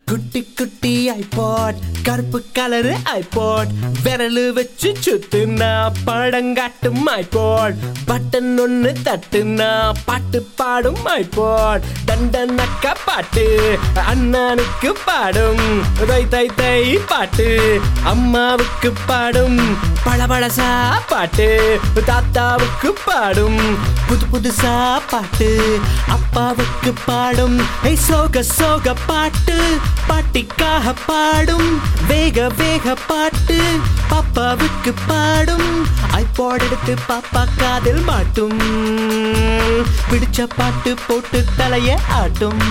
குட்டி குட்டி ஐபாட் கருப்பு கலரு ஐபாட் விரலு வச்சு சுத்துனா படங்காட்டும் ஐபாட் பட்டன் ஒண்ணு தட்டுனா பாட்டு பாடும் ஐபாட் தண்டனக்க பாட்டு அண்ணனுக்கு பாடும் தை தை தை பாட்டு அம்மாவுக்கு பாடும் பளபளசா பாட்டு தாத்தாவுக்கு பாடும் புது புதுசா பாட்டு அப்பாவுக்கு பாடும் ஏய் சோக சோக பாட்டு பாட்டிக்காக பாடும் வேக வேக பாட்டு பாப்பாவுக்கு பாடும் ஐபாட் எடுத்து பாப்பா காதில் மாட்டும் பிடிச்ச பாட்டு போட்டு தலைய ஆட்டும்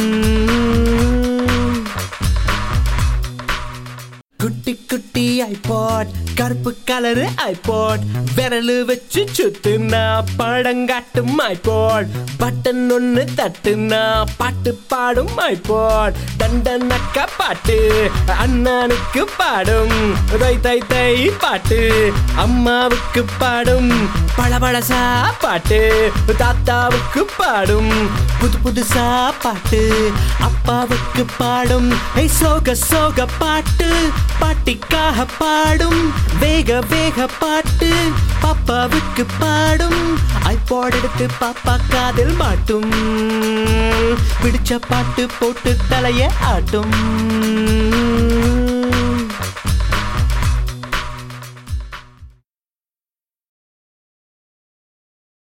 குட்டி குட்டி ஐபாட் கருப்பு கலரு ஐபாட் விரலு வச்சு சுத்துனா படங்காட்டும் ஐபாட் பட்டன் ஒண்ணு தட்டுனா பாட்டு பாடும் ஐபாட் தண்டனக்க பாட்டு அண்ணனுக்கு பாடும் தை தை தை பாட்டு அம்மாவுக்கு பாடும் பளபளசா பாட்டு தாத்தாவுக்கு பாடும் புது புதுசா பாட்டு அப்பாவுக்கு பாடும் ஏய் சோக சோக பாட்டு பாட்டிக்காக பாடும் வேக வேக பாட்டு பாப்பாவுக்கு பாடும் ஐபாட் எடுத்து பாப்பா காதில் மாட்டும் பிடிச்ச பாட்டு போட்டு தலைய ஆட்டும்